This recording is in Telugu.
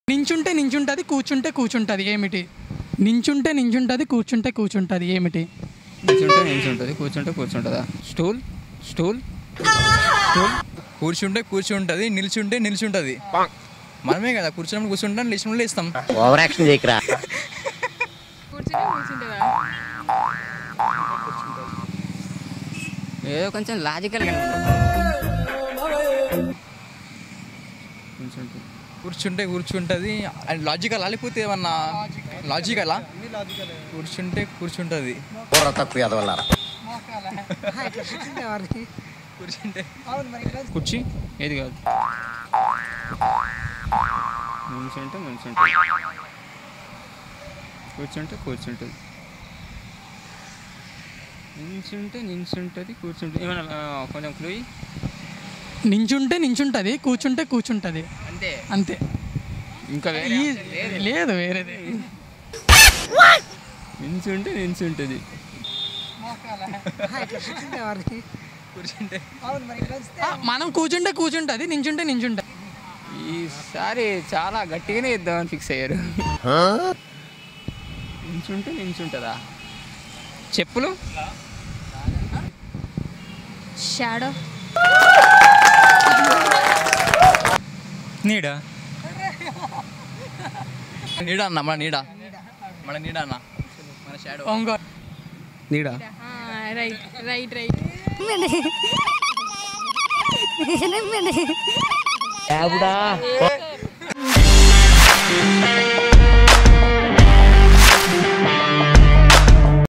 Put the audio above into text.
నించుంటే నించుంటుంది కూర్చుంటే కూర్చుంటుంది ఏమిటి నించుంటే నించుంటుంది కూర్చుంటే కూర్చుంటుంది ఏమిటి నిల్చుంటే నిల్చుంటుంది కూర్చుంటే కూర్చుంటుందా స్టూల్ స్టూల్ స్టూల్ కూర్చుంటే కూర్చుంటుంది నిల్చుంటే నిల్చుంటుంది మనమే కదా కూర్చున్నప్పుడు కూర్చుంటాం లేచినప్పుడు లేస్తాం ఓవర్ యాక్షన్ చేయకరా కూర్చుని కూర్చుంటుందా ఏదో కొంచెం లాజికల్గా కూర్చుంటే కూర్చుంటుంది అది లాజికల్ లేకపోతే ఏమన్నా లాజికలా కూర్చుంటే కూర్చుంటుంది బుర్ర తక్కువ ఎదవల్లారా కూర్చుంటే కుర్చీ ఏది కాదు నిల్చుంటే నిల్చుంటుంది కూర్చుంటే కూర్చుంటుంది నిల్చుంటే నిల్చుంటుంది కూర్చుంటుంది ఏమన్నా ఆ, కొంచెం క్లూ ఇయ్యి. నించుంటే నించుంటుంది కూర్చుంటే కూర్చుంటుంది అంతే అంతే ఇంకా వేరే ఈ- option లేదు. లేదు వేరేది నిల్చుంటే నిల్చుంటుంది కూర్చుంటే ఆ, మనం కూర్చుంటే కూర్చుంటుంది నించుంటే నించుంటుంది ఈసారి చాలా గట్టిగానే ఇద్దామని ఫిక్స్ అయ్యారు నించుంటే నించుంటుందా చెప్పులు షాడో నీడ నీడ అన్న మన నీడ మన నీడ అన్న మన షాడో ఇంకో నీడ రైట్ రైట్ రైట్ దేవుడా